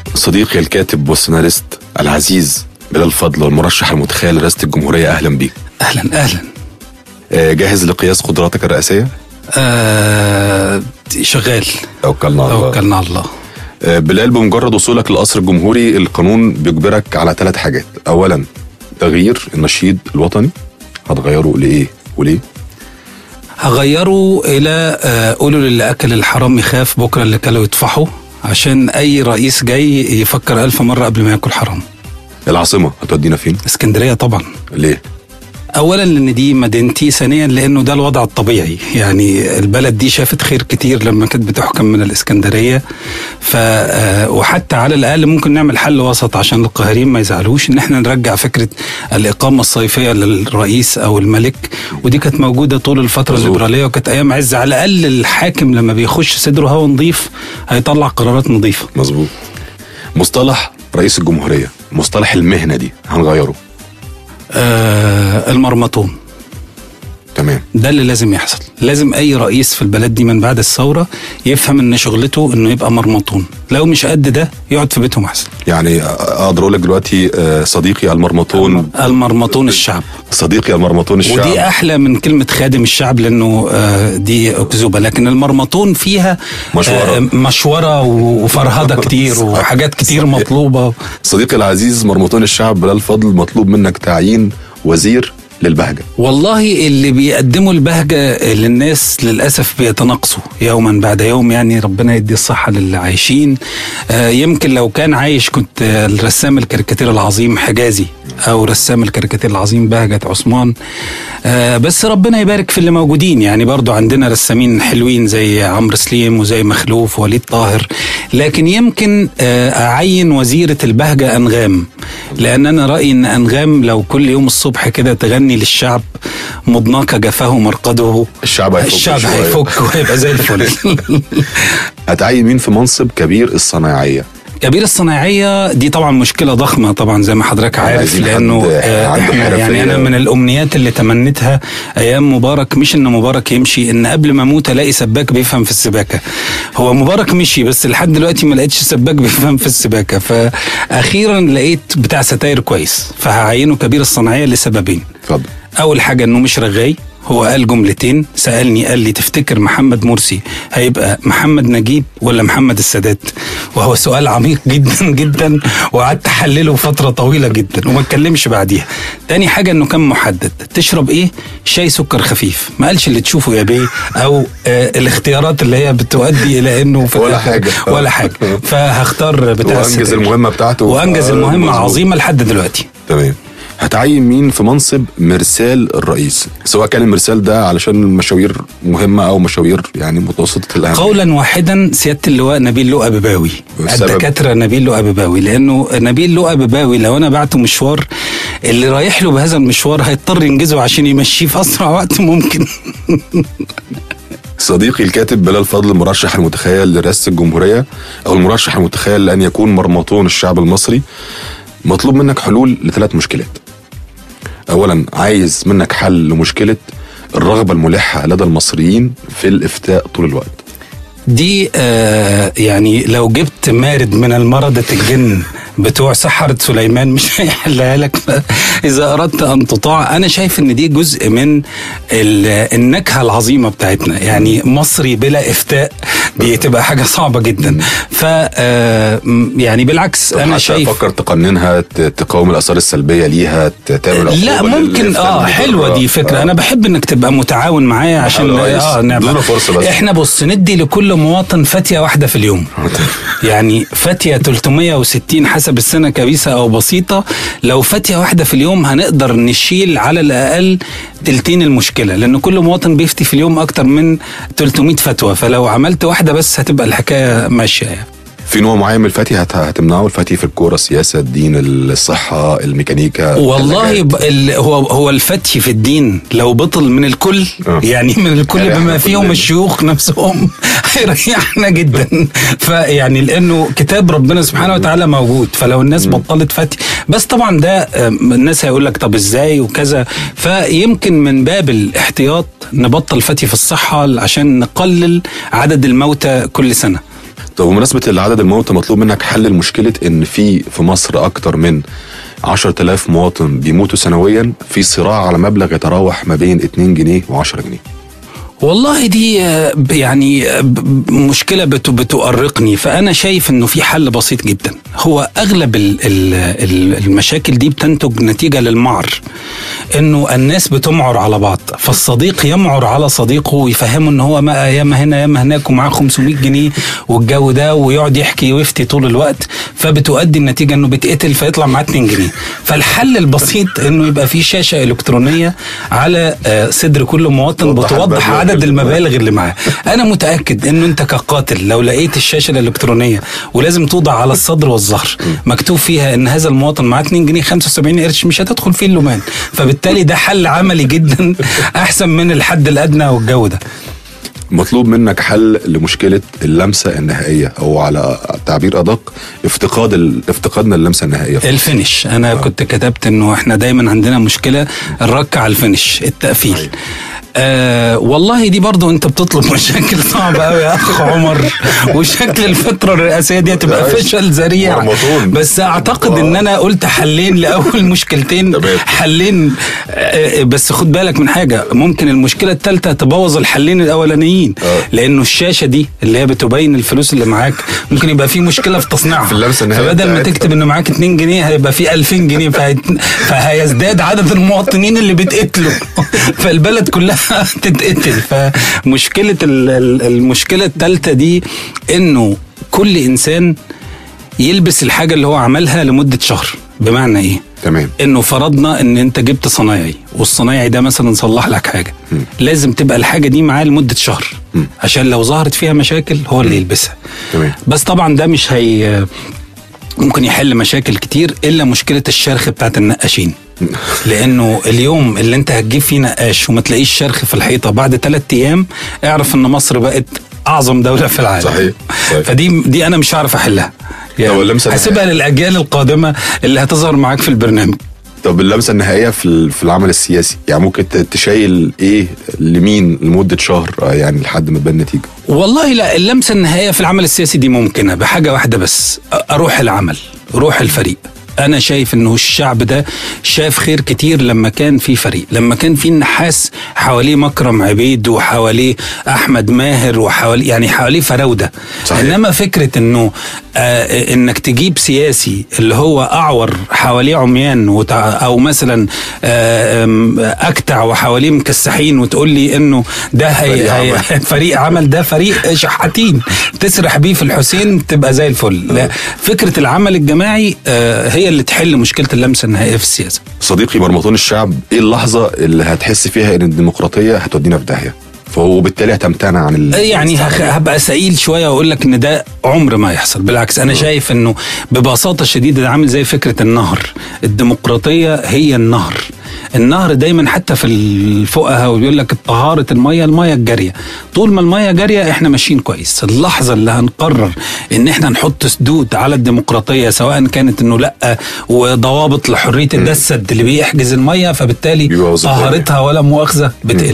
صديقي الكاتب والسيناريست العزيز بلال فضل والمرشح المتخيل لرئاسة الجمهورية أهلا بيك اهلا اهلا آه، جاهز لقياس قدراتك الرئاسية؟ آه شغال توكلنا على الله توكلنا على الله آه، بلال بمجرد وصولك للقصر الجمهوري القانون بيجبرك على ثلاث حاجات أولا تغيير النشيد الوطني هتغيره لإيه وليه؟ هغيره الى آه قولوا للي اكل الحرام يخاف بكره اللي كلوا يطفحوا عشان اي رئيس جاي يفكر الف مره قبل ما ياكل حرام العاصمة هتودينا فين؟ اسكندريه طبعا ليه؟ اولا لان دي مدينتي ثانيا لانه ده الوضع الطبيعي يعني البلد دي شافت خير كتير لما كانت بتحكم من الاسكندريه ف آه، وحتى على الاقل ممكن نعمل حل وسط عشان القاهرين ما يزعلوش ان احنا نرجع فكره الاقامه الصيفيه للرئيس او الملك ودي كانت موجوده طول الفتره مظبوط. الليبراليه وكانت ايام عز على الاقل الحاكم لما بيخش صدره هوا نظيف هيطلع قرارات نظيفه مظبوط مصطلح رئيس الجمهورية مصطلح المهنة دي هنغيره آه المرمطون تمام ده اللي لازم يحصل لازم اي رئيس في البلد دي من بعد الثوره يفهم ان شغلته انه يبقى مرمطون لو مش قد ده يقعد في بيتهم احسن يعني اقدر اقول لك دلوقتي آه، صديقي المرمطون المرمطون الشعب صديقي المرمطون الشعب ودي احلى من كلمه خادم الشعب لانه آه، دي اكذوبه لكن المرمطون فيها مشورة. آه، مشوره وفرهده كتير صح. وحاجات كتير صحيح. مطلوبه صديقي العزيز مرمطون الشعب بلال فضل مطلوب منك تعيين وزير للبهجة والله اللي بيقدموا البهجة للناس للأسف بيتناقصوا يوما بعد يوم يعني ربنا يدي الصحة للي عايشين آه، يمكن لو كان عايش كنت آه، الرسام الكاريكاتير العظيم حجازي أو رسام الكاريكاتير العظيم بهجة عثمان آه، بس ربنا يبارك في اللي موجودين يعني برضو عندنا رسامين حلوين زي عمرو سليم وزي مخلوف ووليد طاهر لكن يمكن آه، أعين وزيرة البهجة أنغام لأن أنا رأيي أن أنغام لو كل يوم الصبح كده تغني للشعب مضناك جفاه مرقده الشعب هيفك الشعب شوية. هيفك وهيبقى زي الفل هتعين مين في منصب كبير الصناعية كبير الصناعية دي طبعا مشكلة ضخمة طبعا زي ما حضرتك عارف عايزين لأنه حد آه، عنده إحنا حرفية. يعني أنا من الأمنيات اللي تمنيتها أيام مبارك مش إن مبارك يمشي إن قبل ما أموت ألاقي سباك بيفهم في السباكة هو مبارك مشي بس لحد دلوقتي ما لقيتش سباك بيفهم في السباكة فأخيرا لقيت بتاع ستاير كويس فهعينه كبير الصناعية لسببين اتفضل اول حاجه انه مش رغاي هو قال جملتين سالني قال لي تفتكر محمد مرسي هيبقى محمد نجيب ولا محمد السادات وهو سؤال عميق جدا جدا وقعدت احلله فتره طويله جدا وما اتكلمش بعديها تاني حاجه انه كان محدد تشرب ايه شاي سكر خفيف ما قالش اللي تشوفه يا بيه او آه الاختيارات اللي هي بتؤدي الى انه في ولا الآخر حاجة. ولا حاجه فهختار بتاع وانجز الستات. المهمة بتاعته وانجز آه، المهمه مظبوط. عظيمه لحد دلوقتي تمام هتعين مين في منصب مرسال الرئيس سواء كان المرسال ده علشان مشاوير مهمة أو مشاوير يعني متوسطة الأهمية قولا واحدا سياده اللواء نبيل لؤى بباوي والسبب؟ الدكاتره نبيل لؤى بباوي لانه نبيل لؤى بباوي لو انا بعته مشوار اللي رايح له بهذا المشوار هيضطر ينجزه عشان يمشيه في اسرع وقت ممكن صديقي الكاتب بلال فضل المرشح المتخيل لرئاسة الجمهورية أو المرشح المتخيل لأن يكون مرمطون الشعب المصري مطلوب منك حلول لثلاث مشكلات أولا عايز منك حل لمشكلة الرغبة الملحة لدى المصريين في الإفتاء طول الوقت دي آه يعني لو جبت مارد من المردة الجن بتوع سحرة سليمان مش هيحلها لك إذا أردت أن تطاع أنا شايف إن دي جزء من ال- النكهة العظيمة بتاعتنا يعني مصري بلا إفتاء دي تبقى حاجة صعبة جدا ف آه، م- يعني بالعكس طب أنا حتى شايف فكر تقننها ت- تقاوم الآثار السلبية ليها ت- تعمل لا عقوبة ممكن للإفتاء اه المضرة. حلوه دي فكره آه. انا بحب انك تبقى متعاون معايا عشان يا ريس، اه ادونا نعمل فرصة بس. احنا بص ندي لكل مواطن فتيه واحده في اليوم يعني فتيه 360 حسب السنه كبيسه او بسيطه لو فتيه واحده في اليوم هنقدر نشيل على الاقل تلتين المشكله لان كل مواطن بيفتي في اليوم اكتر من 300 فتوى فلو عملت واحده بس هتبقى الحكايه ماشيه يعني في نوع معين من الفتي هت- هتمنعه الفتي في الكوره السياسه الدين الصحه الميكانيكا والله الثلاجات. ب... ال... هو هو الفتي في الدين لو بطل من الكل آه. يعني من الكل يعني بما إحنا فيهم كلنا. الشيوخ نفسهم هيريحنا جدا فيعني لانه كتاب ربنا سبحانه وتعالى موجود فلو الناس بطلت فتي بس طبعا ده آم، الناس هيقول لك طب ازاي وكذا فيمكن من باب الاحتياط نبطل فتي في الصحه عشان نقلل عدد الموتى كل سنه طب بمناسبه العدد الموتى مطلوب منك حل مشكله ان في في مصر اكتر من 10000 مواطن بيموتوا سنويا في صراع على مبلغ يتراوح ما بين 2 جنيه و10 جنيه والله دي آه، ب- يعني آه، ب- ب- مشكله بت- بتؤرقني فانا شايف انه في حل بسيط جدا هو اغلب ال- ال- ال- المشاكل دي بتنتج نتيجه للمعر انه الناس بتمعر على بعض فالصديق يمعر على صديقه ويفهمه ان هو ما ياما هنا ياما هناك ومعاه 500 جنيه والجو ده ويقعد يحكي ويفتي طول الوقت فبتؤدي النتيجه انه بيتقتل فيطلع معاه 2 جنيه فالحل البسيط انه يبقى في شاشه الكترونيه على آه، صدر كل مواطن توضح بتوضح المبلغ عدد اللي المبالغ اللي معاه انا متاكد انه انت كقاتل لو لقيت الشاشه الالكترونيه ولازم توضع على الصدر والظهر مكتوب فيها ان هذا المواطن معاه 2 جنيه 75 قرش مش هتدخل فيه اللومان فبالتالي ده حل عملي جدا احسن من الحد الادنى والجو ده مطلوب منك حل لمشكله اللمسه النهائيه او على تعبير ادق افتقاد ال... افتقادنا اللمسه النهائيه الفينش انا كنت كتبت انه احنا دايما عندنا مشكله الرك على الفينش التقفيل صحيح. آه والله دي برضو انت بتطلب مشاكل صعبة قوي يا اخ عمر وشكل الفترة الرئاسية دي هتبقى عايش. فشل ذريع مرمطون. بس اعتقد ان انا قلت حلين لاول مشكلتين تمام. حلين آه بس خد بالك من حاجة ممكن المشكلة الثالثة تبوظ الحلين الاولانيين آه. لانه الشاشة دي اللي هي بتبين الفلوس اللي معاك ممكن يبقى في مشكلة في تصنيعها في اللمسة النهائية فبدل ما بتاعتها. تكتب ان معاك 2 جنيه هيبقى في 2000 جنيه فهيت- فهيزداد عدد المواطنين اللي بيتقتلوا فالبلد كلها تتقتل فمشكله ال- ال- المشكله الثالثه دي انه كل انسان يلبس الحاجه اللي هو عملها لمده شهر بمعنى ايه؟ تمام انه فرضنا ان انت جبت صنايعي والصنايعي ده مثلا صلح لك حاجه لازم تبقى الحاجه دي معاه لمده شهر مم. عشان لو ظهرت فيها مشاكل هو اللي يلبسها تمام بس طبعا ده مش هي ممكن يحل مشاكل كتير الا مشكله الشرخ بتاعت النقاشين لانه اليوم اللي انت هتجيب فيه نقاش وما تلاقيش شرخ في الحيطه بعد ثلاث ايام اعرف ان مصر بقت اعظم دوله في العالم صحيح، صحيح. فدي دي انا مش هعرف احلها طب اللمسة هسيبها للاجيال القادمه اللي هتظهر معاك في البرنامج طب اللمسه النهائيه في ال- في العمل السياسي يعني ممكن ت- تشايل ايه لمين لمده شهر آه، يعني لحد ما تبان نتيجه والله لا اللمسه النهائيه في العمل السياسي دي ممكنه بحاجه واحده بس أ- اروح العمل روح الفريق انا شايف انه الشعب ده شاف خير كتير لما كان في فريق لما كان في النحاس حواليه مكرم عبيد وحواليه احمد ماهر وحواليه يعني حواليه فراوده صحيح. انما فكره انه آه انك تجيب سياسي اللي هو اعور حواليه عميان وتع او مثلا آه آم، اكتع وحواليه مكسحين وتقول لي انه ده هي فريق هي عمل. فريق عمل ده فريق شحاتين تسرح بيه في الحسين تبقى زي الفل لا فكره العمل الجماعي آه، هي اللي تحل مشكله اللمسه النهائيه في السياسه صديقي مرمطون الشعب ايه اللحظه اللي هتحس فيها ان الديمقراطيه هتودينا في داهيه فهو بالتالي هتمتنع عن ال... يعني هخ- هبقى سئيل شويه واقول لك ان ده عمر ما يحصل بالعكس انا شايف انه ببساطه شديده ده عامل زي فكره النهر الديمقراطيه هي النهر النهر دايما حتى في الفقهاء وبيقول لك طهاره الميه الميه الجاريه طول ما الميه جاريه احنا ماشيين كويس اللحظه اللي هنقرر ان احنا نحط سدود على الديمقراطيه سواء كانت انه لا وضوابط لحريه ده السد اللي بيحجز الميه فبالتالي بيبوظ الدنيا. طهارتها ولا مؤاخذه بتقل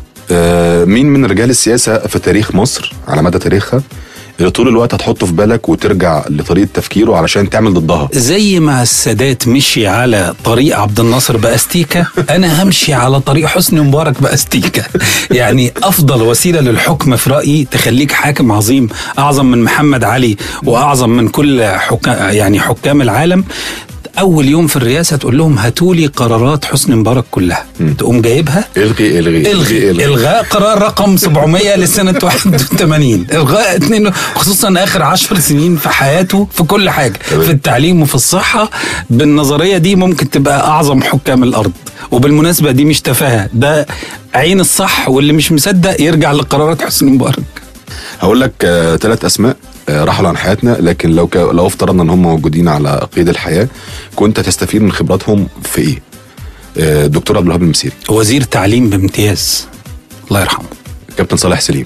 آه مين من رجال السياسه في تاريخ مصر على مدى تاريخها اللي طول الوقت هتحطه في بالك وترجع لطريقه تفكيره علشان تعمل ضدها زي ما السادات مشي على طريق عبد الناصر باستيكا انا همشي على طريق حسني مبارك باستيكا يعني افضل وسيله للحكم في رايي تخليك حاكم عظيم اعظم من محمد علي واعظم من كل حكام يعني حكام العالم اول يوم في الرئاسه تقول لهم هاتوا لي قرارات حسني مبارك كلها تقوم جايبها الغي الغي الغي الغاء قرار رقم 700 لسنه 81 الغاء اثنين خصوصا اخر 10 سنين في حياته في كل حاجه تمام. في التعليم وفي الصحه بالنظريه دي ممكن تبقى اعظم حكام الارض وبالمناسبه دي مش تفاهه ده عين الصح واللي مش مصدق يرجع لقرارات حسني مبارك هقول لك آه ثلاث اسماء آه رحلوا عن حياتنا لكن لو ك... لو افترضنا ان هم موجودين على قيد الحياه كنت هتستفيد من خبراتهم في ايه؟ آه دكتور عبد الوهاب المسيري وزير تعليم بامتياز الله يرحمه كابتن صالح سليم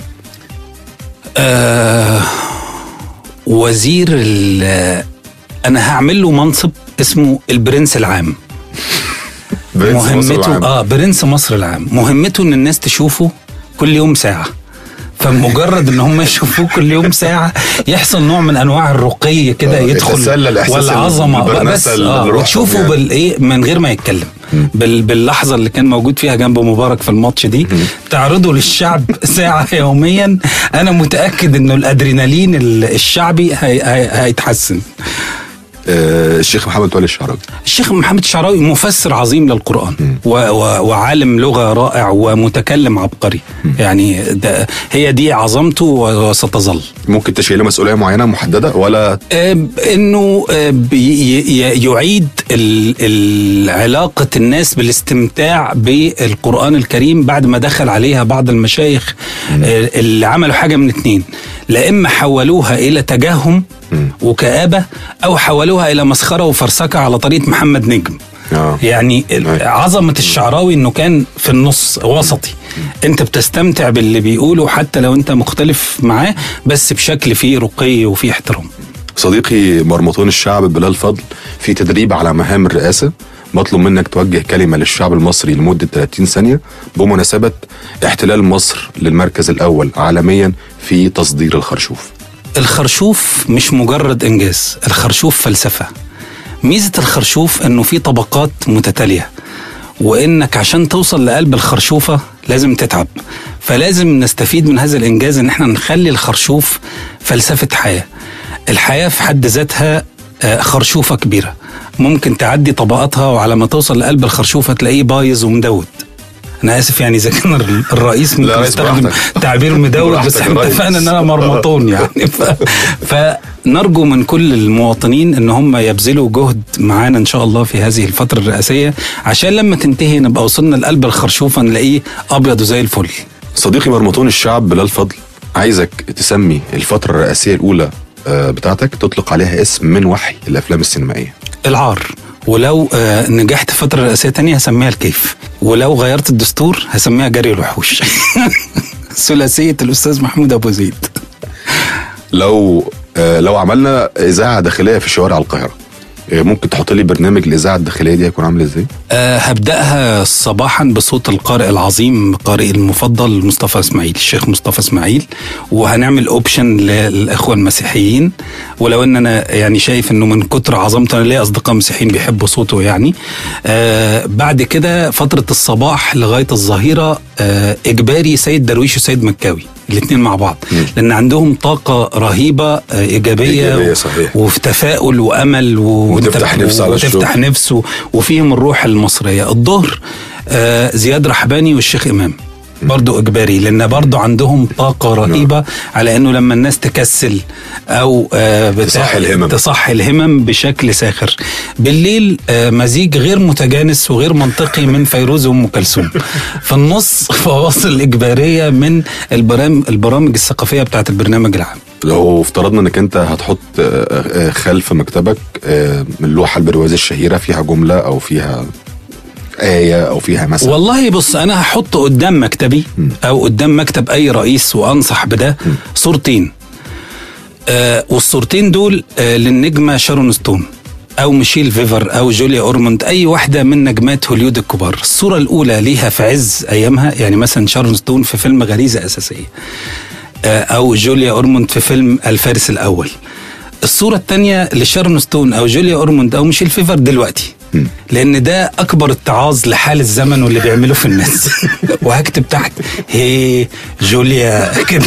آه وزير ال- انا هعمل له منصب اسمه البرنس العام برنس مصر مهمته العام. اه برنس مصر العام مهمته ان الناس تشوفه كل يوم ساعه فمجرد ان هم يشوفوه كل يوم ساعه يحصل نوع من انواع الرقي كده آه، يدخل يتسلى الإحساس والعظمه بالبرنسة بس اللي اه بروحهم وتشوفه يعني. بالايه من غير ما يتكلم بال باللحظه اللي كان موجود فيها جنب مبارك في الماتش دي تعرضه للشعب ساعه يوميا انا متاكد انه الادرينالين ال- الشعبي هي هي هيتحسن آه، الشيخ محمد متولي الشعراوي الشيخ محمد الشعراوي مفسر عظيم للقرآن و و وعالم لغة رائع ومتكلم عبقري يعني ده هي دي عظمته و- وستظل ممكن تشيله مسؤوليه معينه محدده ولا آه، انه آه، بي- ي- يعيد ال- ال- علاقة الناس بالاستمتاع بالقرآن الكريم بعد ما دخل عليها بعض المشايخ آه، اللي عملوا حاجة من اتنين لا اما حولوها الى تجهم وكآبة او حولوها الى مسخرة وفرسكة على طريقة محمد نجم آه. يعني أيوة. عظمة الشعراوي انه كان في النص وسطي انت بتستمتع باللي بيقوله حتى لو انت مختلف معاه بس بشكل فيه رقي وفيه احترام صديقي مرمطون الشعب بلال فضل في تدريب على مهام الرئاسه مطلوب منك توجه كلمه للشعب المصري لمده 30 ثانيه بمناسبه احتلال مصر للمركز الاول عالميا في تصدير الخرشوف الخرشوف مش مجرد انجاز الخرشوف فلسفه ميزه الخرشوف انه في طبقات متتاليه وانك عشان توصل لقلب الخرشوفه لازم تتعب فلازم نستفيد من هذا الانجاز ان احنا نخلي الخرشوف فلسفه حياه الحياه في حد ذاتها آه، خرشوفه كبيره ممكن تعدي طبقاتها وعلى ما توصل لقلب الخرشوفه تلاقيه بايظ ومدود انا اسف يعني اذا كان الر- الرئيس ممكن رئيس يستخدم براحتك. تعبير مدود بس براحتك احنا يا ريس. اتفقنا ان انا مرمطون يعني ف... فنرجو من كل المواطنين ان هم يبذلوا جهد معانا ان شاء الله في هذه الفتره الرئاسيه عشان لما تنتهي نبقى وصلنا لقلب الخرشوفه نلاقيه ابيض وزي الفل صديقي مرمطون الشعب بلال فضل عايزك تسمي الفتره الرئاسيه الاولى آه، بتاعتك تطلق عليها اسم من وحي الافلام السينمائيه العار ولو آه، نجحت فترة رئاسية تانية هسميها الكيف ولو غيرت الدستور هسميها جري الوحوش ثلاثية الأستاذ محمود أبو زيد لو آه، لو عملنا اذاعه داخليه في شوارع القاهره آه، ممكن تحط لي برنامج الاذاعه الداخليه دي هيكون عامل ازاي؟ أه هبدأها صباحا بصوت القارئ العظيم قارئ المفضل مصطفى اسماعيل الشيخ مصطفى اسماعيل وهنعمل اوبشن للاخوه المسيحيين ولو ان انا يعني شايف انه من كتر عظمته انا ليا اصدقاء مسيحيين بيحبوا صوته يعني أه بعد كده فتره الصباح لغايه الظهيره أه اجباري سيد درويش وسيد مكاوي الاثنين مع بعض لان عندهم طاقه رهيبه آه، ايجابيه, إيجابية، صحيح. وفي تفاؤل وامل و... وتفتح نفس على الشغل. وتفتح نفسه وفيهم الروح المصرية الظهر آه، زياد رحباني والشيخ إمام برضو إجباري لأن برضو عندهم طاقة رهيبة على أنه لما الناس تكسل أو آه، بتاع- تصحي الهمم. تصحي الهمم بشكل ساخر بالليل آه، مزيج غير متجانس وغير منطقي من فيروز وأم كلثوم في النص فواصل إجبارية من البرام- البرامج الثقافية بتاعت البرنامج العام لو افترضنا انك انت هتحط آه، آه، خلف مكتبك آه، من اللوحه البرواز الشهيره فيها جمله او فيها ايه او فيها مثل والله بص انا هحط قدام مكتبي او قدام مكتب اي رئيس وانصح بده صورتين آه والصورتين دول آه للنجمه شارون ستون او ميشيل فيفر او جوليا اورموند اي واحده من نجمات هوليود الكبار الصوره الاولى ليها في عز ايامها يعني مثلا شارون ستون في فيلم غريزه اساسيه آه، او جوليا اورموند في فيلم الفارس الاول الصورة الثانية لشارون ستون أو جوليا أورموند أو ميشيل فيفر دلوقتي لأن ده أكبر اتعاظ لحال الزمن واللي بيعملوه في الناس وهكتب تحت هي جوليا كده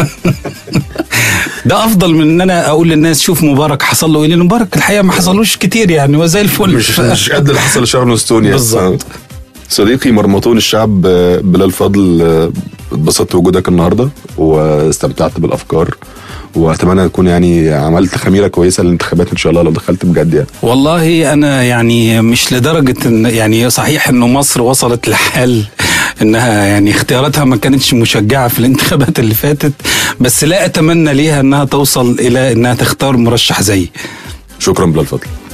ده أفضل من إن أنا أقول للناس شوف مبارك حصل له إيه لأن مبارك الحقيقة ما حصلوش كتير يعني وزي الفل مش مش قد اللي حصل لشارون ستون يعني بالظبط. صديقي مرمطون الشعب آه، بلال فضل آه، اتبسطت بوجودك النهارده واستمتعت بالافكار واتمنى تكون يعني عملت خميره كويسه للانتخابات ان شاء الله لو دخلت بجد يعني والله انا يعني مش لدرجه ان يعني صحيح انه مصر وصلت لحال انها يعني اختياراتها ما كانتش مشجعه في الانتخابات اللي فاتت بس لا اتمنى ليها انها توصل الى انها تختار مرشح زيي شكرا بلال فضل